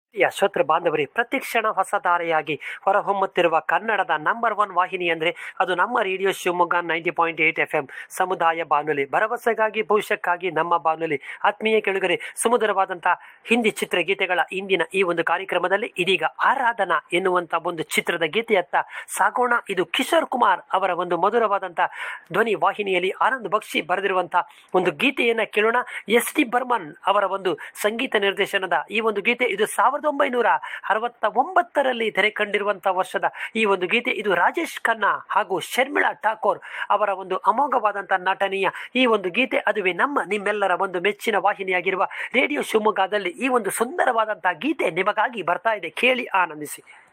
ಪ್ರಿಯ ಶ್ರೋತೃ ಬಾಂಧವರೇ ಪ್ರತಿಕ್ಷಣ ಹೊಸ ಧಾರೆಯಾಗಿ ಹೊರಹೊಮ್ಮುತ್ತಿರುವ ಕನ್ನಡದ ನಂಬರ್ ಒನ್ ವಾಹಿನಿ ಅಂದರೆ ಅದು ನಮ್ಮ radio Shivamogga ninety point eight F M ಸಮುದಾಯ ಬಾನುಲಿ ಭರವಸೆಗಾಗಿ ಭವಿಷ್ಯಕ್ಕಾಗಿ ನಮ್ಮ ಬಾನುಲಿ ಆತ್ಮೀಯ ಕೆಳಗರೆ ಸುಮಧುರವಾದಂತಹ ಹಿಂದಿ ಚಿತ್ರಗೀತೆಗಳ ಇಂದಿನ ಈ ಒಂದು ಕಾರ್ಯಕ್ರಮದಲ್ಲಿ ಇದೀಗ ಆರಾಧನಾ ಎನ್ನುವಂತ ಒಂದು ಚಿತ್ರದ ಗೀತೆಯತ್ತ ಸಾಗೋಣ ಇದು ಕಿಶೋರ್ ಕುಮಾರ್ ಅವರ ಒಂದು ಮಧುರವಾದಂತಹ ಧ್ವನಿ ವಾಹಿನಿಯಲ್ಲಿ ಆನಂದ್ ಬಕ್ಷಿ ಬರೆದಿರುವಂತಹ ಒಂದು ಗೀತೆಯನ್ನ ಕೇಳೋಣ ಎಸ್ ಟಿ ಬರ್ಮನ್ ಅವರ ಒಂದು ಸಂಗೀತ ನಿರ್ದೇಶನದ ಈ ಒಂದು ಗೀತೆ ಇದು ಸಾವಿರದ ಒಂಬೈನೂರ ಅರವತ್ತ ಒಂಬತ್ತರಲ್ಲಿ ತೆರೆ ಕಂಡಿರುವಂತಹ ವರ್ಷದ ಈ ಒಂದು ಗೀತೆ ಇದು ರಾಜೇಶ್ ಖನ್ನಾ ಹಾಗೂ ಶರ್ಮಿಳಾ ಠಾಕೋರ್ ಅವರ ಒಂದು ಅಮೋಘವಾದಂತಹ ನಟನೆಯ ಈ ಒಂದು ಗೀತೆ ಅದುವೇ ನಮ್ಮ ನಿಮ್ಮೆಲ್ಲರ ಒಂದು ಮೆಚ್ಚಿನ ವಾಹಿನಿಯಾಗಿರುವ ರೇಡಿಯೋ ಶಿವಮೊಗ್ಗದಲ್ಲಿ ಈ ಒಂದು ಸುಂದರವಾದಂತಹ ಗೀತೆ ನಿಮಗಾಗಿ ಬರ್ತಾ ಇದೆ ಕೇಳಿ ಆನಂದಿಸಿ